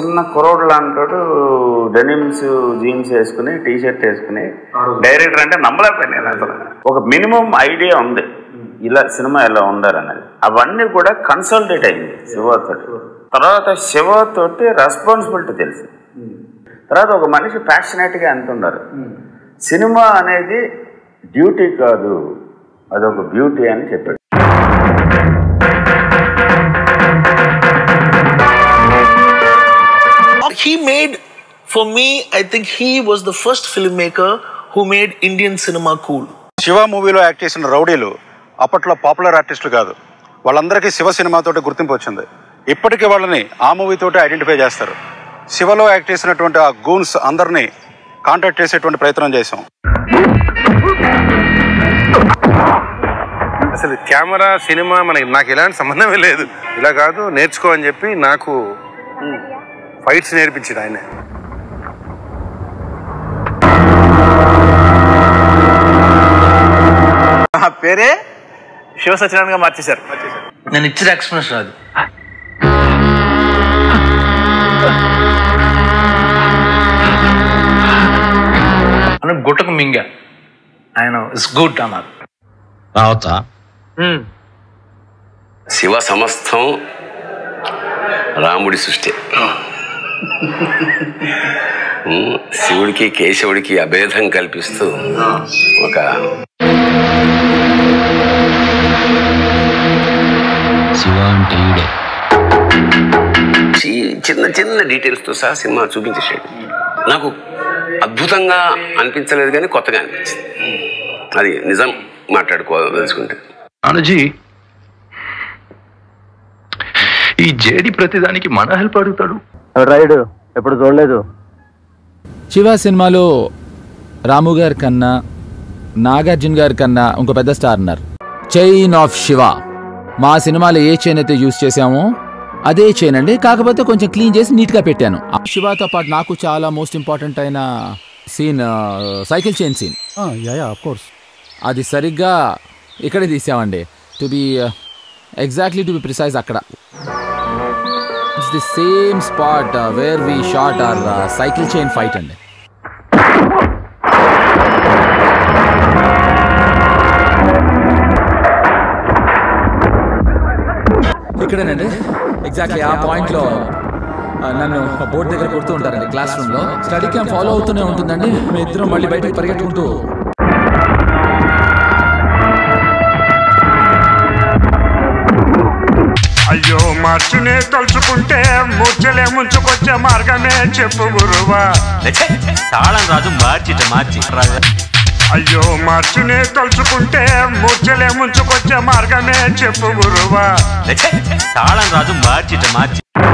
చిన్న కురోడు లాంటాడు డెనిమ్స్ జీన్స్ వేసుకుని టీ షర్ట్ వేసుకుని డైరెక్టర్ అంటే నమ్మలేకపోయాను నేను అసలు ఒక మినిమం ఐడియా ఉంది ఇలా సినిమా ఎలా ఉండాలనేది అవన్నీ కూడా కన్సల్టేట్ అయింది శివతోటి తర్వాత శివతోటి రెస్పాన్సిబిలిటీ తెలిసింది తర్వాత ఒక మనిషి ప్యాషనేట్గా అంటున్నారు సినిమా అనేది డ్యూటీ కాదు అదొక బ్యూటీ అని చెప్పాడు He made, for me, I think he was the first filmmaker who made Indian cinema cool. Shiva మూవీలో యాక్ట్ చేసిన రౌడీలు అప్పట్లో పాపులర్ ఆర్టిస్టులు కాదు వాళ్ళందరికీ శివ సినిమాతోటి గుర్తింపు వచ్చింది ఇప్పటికీ వాళ్ళని ఆ మూవీతోటి ఐడెంటిఫై చేస్తారు శివలో యాక్ట్ చేసినటువంటి ఆ గూన్స్ అందరినీ కాంటాక్ట్ చేసేటువంటి ప్రయత్నం చేశాం అసలు కెమెరా సినిమా మనకి నాకు ఎలాంటి సంబంధమే లేదు ఇలా కాదు నేర్చుకో అని చెప్పి నాకు ఫైట్స్ నేర్పించాడు ఆయన ఆ పేరే శివ సత్యనారాయణగా మార్చేశారు నేను ఇచ్చిన ఎక్స్ప్లెనేషన్ అది అని గుట్టకు మింగ ఆయన ఇట్స్ గుడ్ అన్నారు రావచ్చా శివ సమస్తం రాముడి సృష్టి ఉమ్, శివుడికి కేశవుడికి అభేదం కల్పిస్తూ ఒక శివ అంటే ఈడే చి- చిన్న చిన్న డీటెయిల్స్తో సహా సినిమా చూపించేసాడు నాకు అద్భుతంగా అనిపించలేదు కానీ కొత్తగా అనిపించింది అది నిజం మాట్లాడుకోదలుచుకుంటే అనుజీ ఈ జేడి ప్రతిదానికి మన హెల్ప్ అడుగుతాడు రైడు ఎప్పుడు చూడలేదు శివ సినిమాలో రాము గారి కన్నా నాగార్జున గారి కన్నా ఇంకో పెద్ద స్టార్ ఉన్నారు చైన్ ఆఫ్ శివ మా సినిమాలో ఏ చైన్ అయితే యూస్ చేసామో అదే చైన్ అండి కాకపోతే కొంచెం క్లీన్ చేసి నీట్గా పెట్టాను ఆ శివతో పాటు నాకు చాలా మోస్ట్ ఇంపార్టెంట్ అయిన scene cycle chain scene ya of course అది సరిగ్గా ఇక్కడే తీసామండి to be exactly to be precise అక్కడ it's the same spot where we shot our cycle chain fight అండి ఇక్కడేనండి ఎగ్జాక్ట్లీ ఆ పాయింట్లో ఆ, నన్ను బోర్డు దగ్గర కొడుతూ ఉంటారండి క్లాస్ రూమ్లో స్టడీ క్యాంప్ ఫాలో అవుతూనే ఉంటుందండి మీ ఇద్దరం మళ్ళీ బయటకు పరిగెట్టుకుంటూ అయ్యో మార్చునే తలుచుకుంటే మూర్చలే ముంచుకొచ్చే మార్గమే చెప్పు గురువా తాళం రాజు మార్చిట మార్చి అయ్యో మార్చునే తలుచుకుంటే మూర్చలే ముంచుకొచ్చే మార్గమే చెప్పు గురువా తాళం రాజు మార్చిట మార్చి